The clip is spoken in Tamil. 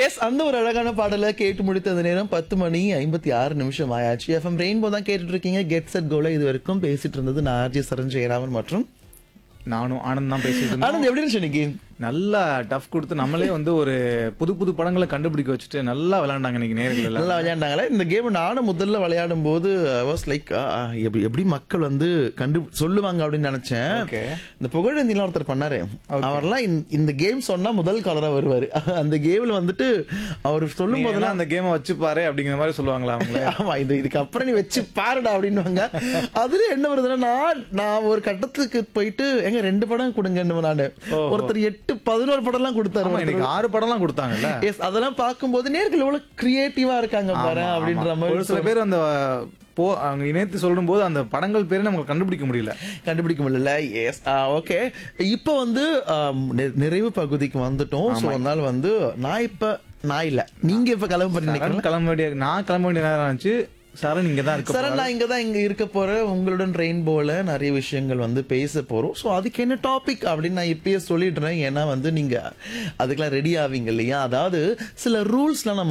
எஸ் அந்த ஒரு அழகான பாடலை கேட்டு முடித்த அந்த நேரம் பத்து மணி ஐம்பத்தி ஆறு நிமிஷம் ஆயாச்சு எஃப்எம் ரெயின்போ தான் கேட்டுட்டு இருக்கீங்க கெட் செட் கோல இது வரைக்கும் பேசிட்டு இருந்தது நான் ஆர்ஜி சரண் ஜெயராமன் மற்றும் நானும் ஆனந்த் தான் பேசிட்டு இருந்தேன் ஆனந்த் எப்படி இருந்துச்சு இன்னைக்கு நல்லா டஃப் கொடுத்து நம்மளே வந்து ஒரு புது புது படங்களை கண்டுபிடிக்க வச்சுட்டு நல்லா விளையாண்டாங்க இன்னைக்கு நேர்கள் எல்லாம் நல்லா விளையாண்டாங்களே இந்த கேம் நானும் முதல்ல விளையாடும் போது வாஸ் லைக் எப்படி எப்படி மக்கள் வந்து கண்டு சொல்லுவாங்க அப்படின்னு நினைச்சேன் Okay. இந்த புகழேந்திலாம் ஒருத்தர் பண்ணாரு அவர்லாம் இந்த- இந்த கேம் சொன்னா முதல் கலரா வருவாரு அந்த கேம்ல வந்துட்டு அவர் சொல்லும் நீங்க போதெல்லாம் எல்லாம் அந்த கேமை வச்சு பாரு அப்படிங்கிற மாதிரி சொல்லுவாங்களா அவங்களே ஆமா இது இதுக்கு அப்புறம் நீ வச்சு பாருடா அப்படின்னுவாங்க அதுல என்ன வருதுன்னா நான் நான் ஒரு கட்டத்துக்கு போயிட்டு எங்க ரெண்டு படம் கொடுங்க நானு ஒருத்தர் எட்டு பதினோரு படம் எல்லாம் கொடுத்தாரு ஆமா ஒருத்தர். இன்னைக்கு ஆறு படம்லாம் கொடுத்தாங்கல்ல Yes, அதெல்லாம் பார்க்கும்போது நேர்கள் எவ்வளவு கிரியேட்டிவா இருக்காங்க பாரு ஆமா, அப்படின்ற ஆமா. மாதிரி ஒரு சில பேர் அந்த போ அவங்க இணைத்து சொல்லும் போது அந்த படங்கள் பேரு நமக்கு கண்டுபிடிக்க முடியல கண்டுபிடிக்க முடியல எஸ் ஓகே இப்போ வந்து ஆம், நி- நிறைவு பகுதிக்கு வந்துட்டோம் ஸோ அதனால வந்து நான் இப்ப நான் இல்ல நீங்க இப்ப கிளம்ப போறீங்க சரண் கிளம்ப வேண்டிய நான் கிளம்ப வேண்டிய நேரம் ஆச்சு சரண் இங்க தான் இருக்க சார் நான் இங்க தான் இங்க இருக்க போறேன் உங்களுடன் ரெயின்போல நிறைய விஷயங்கள் வந்து பேச போறோம் ஸோ அதுக்கு என்ன டாபிக் அப்படின்னு நான் இப்பயே சொல்லிடுறேன் ஏன்னா வந்து நீங்க அதுக்கெல்லாம் ரெடி ஆவீங்க இல்லையா அதாவது சில ரூல்ஸ்லாம் நம்ம